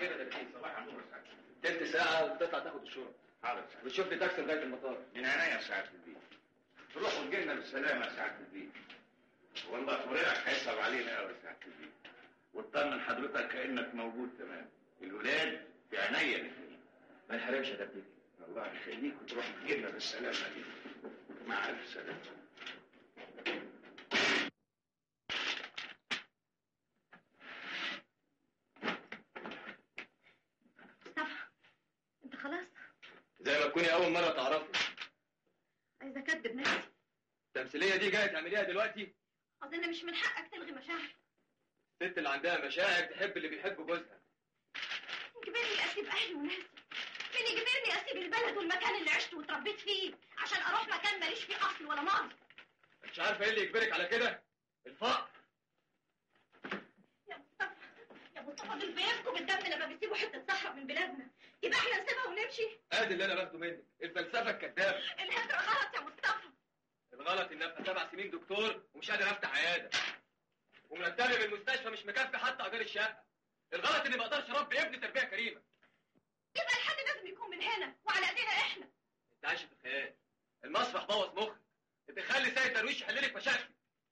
الخير يا دكتور صباح النور يا سعاده تلت ساعة وتطلع تاخد الشرطة حاضر سعاده وتشوف لي تاكسي لغاية المطار من عينيا سعاده البيت تروح وتجينا بالسلامه يا سعاده البيت والله فريقك هيصعب علينا قوي يا سعاده البيت واطمن حضرتك كانك موجود تمام الولاد في عينيا الاثنين ما ينحرمش يا دكتور الله يخليك وتروح تجينا بالسلامه دي مع الف سلامه مصطفى انت خلاص زي ما تكوني أول مرة تعرفي عايزه اكدب نفسي التمثيلية دي جاية تعمليها دلوقتي اظن مش من حقك تلغي مشاعري الست اللي عندها مشاعر تحب اللي بيحب جوزها يجبرني اسيب اهلي وناسي مين يجبرني اسيب البلد والمكان اللي عشت واتربيت فيه عشان اروح مكان ماليش فيه اصل ولا ماضي مش عارفة ايه اللي يجبرك على كده الفقر يا مصطفى يا مصطفى دول بيبكوا بالدم لما بيسيبوا حته صحراء من بلادنا يبقى احنا نسيبها ونمشي ادي اللي انا باخده منك الفلسفة الكدابة الهجرة غلط يا مصطفى الغلط اني ابقى سبع سنين دكتور ومش قادر افتح عيادة ومرتبي من المستشفى مش مكفي حتى ايجار الشقة الغلط اني ما اقدرش اربي ابني تربية كريمة يبقى الحل لازم يكون من هنا وعلى ايدينا احنا انت عايش في الخيال المسرح بوظ مخك